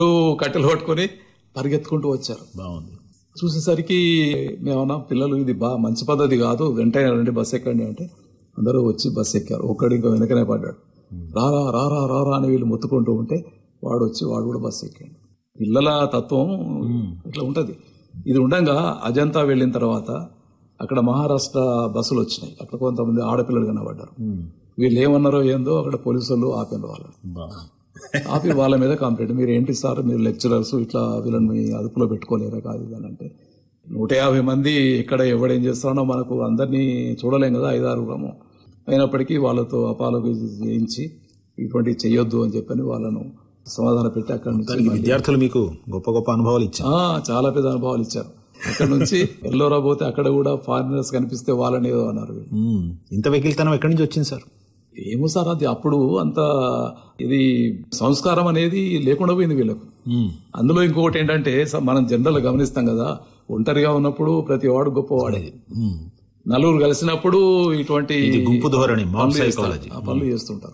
కట్టెలు పట్టుకొని పరిగెత్తుకుంటూ వచ్చారు బాగుంది చూసేసరికి మేమన్నా పిల్లలు ఇది బా మంచి పద్ధతి కాదు వెంటనే రండి బస్ ఎక్కండి అంటే అందరూ వచ్చి బస్ ఎక్కారు ఒక్కడు ఇంకా వెనకనే పడ్డాడు రారా రారా రారా అని వీళ్ళు మొత్తుకుంటూ ఉంటే వాడు వచ్చి వాడు కూడా బస్ ఎక్కాడు పిల్లల తత్వం ఇట్లా ఉంటది ఇది ఉండంగా అజంతా వెళ్ళిన తర్వాత అక్కడ మహారాష్ట్ర బస్సులు వచ్చినాయి అక్కడ కొంతమంది ఆడపిల్లలు కనబడ్డారు వీళ్ళు ఏమన్నారో ఏందో అక్కడ పోలీసులు ఆపారు వాళ్ళని బాగుంది ఆపి వాళ్ళ మీద కంప్లైంట్ మీరు ఏంటి సార్ మీరు లెక్చరర్స్ ఇట్లా వీళ్ళని మీ అదుపులో పెట్టుకోలేరా కాదు ఇది అని అంటే నూట యాభై మంది ఎక్కడ ఎవడేం చేస్తాడో మనకు అందరినీ చూడలేం కదా ఐదారుగురము అయినప్పటికీ వాళ్ళతో అపాలజీ చేయించి ఇటువంటి చెయ్యొద్దు అని చెప్పని వాళ్ళను సమాధానం పెట్టి అక్కడి నుంచి దానికి విద్యార్థులు మీకు గొప్ప గొప్ప అనుభవాలు ఇచ్చారు ఆ, చాలా పెద్ద అనుభవాలు ఇచ్చారు అక్కడ నుంచి ఎల్లోరా పోతే అక్కడ కూడా ఫారినర్స్ కనిపిస్తే వాళ్ళని ఏదో అన్నారు వీళ్ళు. మ్మ్. ఇంత వెకిల్తనం ఎక్కడి నుంచి వచ్చింది సార్ ఏమో సార్ అది అప్పుడు అంత ఇది సంస్కారం అనేది లేకుండా పోయింది వీళ్ళకు మ్మ్. అందులో ఇంకొకటి ఏంటంటే స- మనం జనరల్ గమనిస్తాం కదా ఒంటరిగా ఉన్నప్పుడు ప్రతి వాడు గొప్పవాడే మ్మ్. నలుగురు కలిసినప్పుడు ఇటువంటి ఇది గుంపు ధోరణి మామ్ పనులు చేస్తారు. సైకాలజీ ఆ పనులు చేస్తుంటారు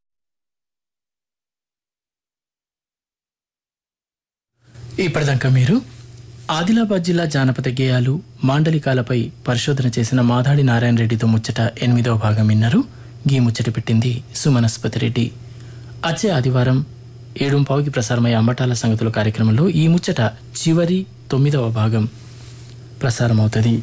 ఇప్పటిదాకా మీరు ఆదిలాబాద్ జిల్లా జానపద గేయాలు మాండలికాలపై పరిశోధన చేసిన మాదాడి నారాయణ రెడ్డితో ముచ్చట ఎనిమిదవ భాగం విన్నారు గీ ముచ్చట పెట్టింది సుమనస్పతి రెడ్డి వచ్చే ఆదివారం ఏడుంపావుకి ప్రసారమయ్యే అంబటాల సంగతుల కార్యక్రమంలో ఈ ముచ్చట చివరి తొమ్మిదవ భాగం ప్రసారమవుతుంది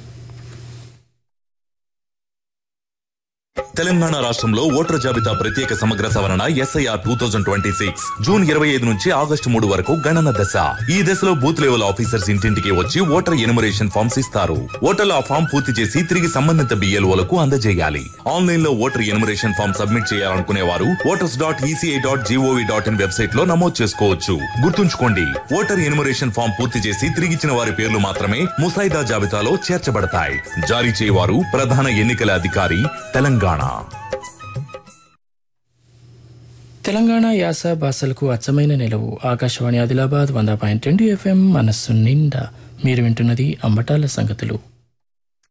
తెలంగాణ రాష్ట్రంలో ఓటర్ జాబితా ప్రత్యేక సమగ్ర సవరణ SIR two thousand twenty six June ఇరవై ఐదు నుంచి ఆగస్టు మూడు వరకు గణన దశ ఈ దశలో బూత్ లెవెల్ ఆఫీసర్స్ ఇంటింటికి వచ్చి ఓటర్ ఎనుమరేషన్ ఫామ్స్ ఇస్తారు ఓటర్లు ఆ ఫామ్ పూర్తి చేసి తిరిగి సంబంధిత బిఎల్ఓలకు అందజేయాలి ఆన్లైన్ లో ఓటర్ ఎనుమరేషన్ ఫామ్ సబ్మిట్ చేయాలనుకునే వారు voters dot ECI dot gov dot in website లో నమోదు చేసుకోవచ్చు గుర్తుంచుకోండి ఓటర్ ఎనుమరేషన్ ఫామ్ పూర్తి చేసి తిరిగిచ్చిన వారి పేర్లు మాత్రమే ముసాయిదా జాబితాలో చేర్చబడతాయి జారీ చేయవారు ప్రధాన ఎన్నికల అధికారి తెలంగాణ తెలంగాణ యాస భాషలకు అచ్చమైన నిలవు ఆకాశవాణి ఆదిలాబాద్ వంద పాయింట్ రెండు ఎఫ్ఎం మనస్సు నిండా మీరు వింటున్నది అంబటాల సంగతులు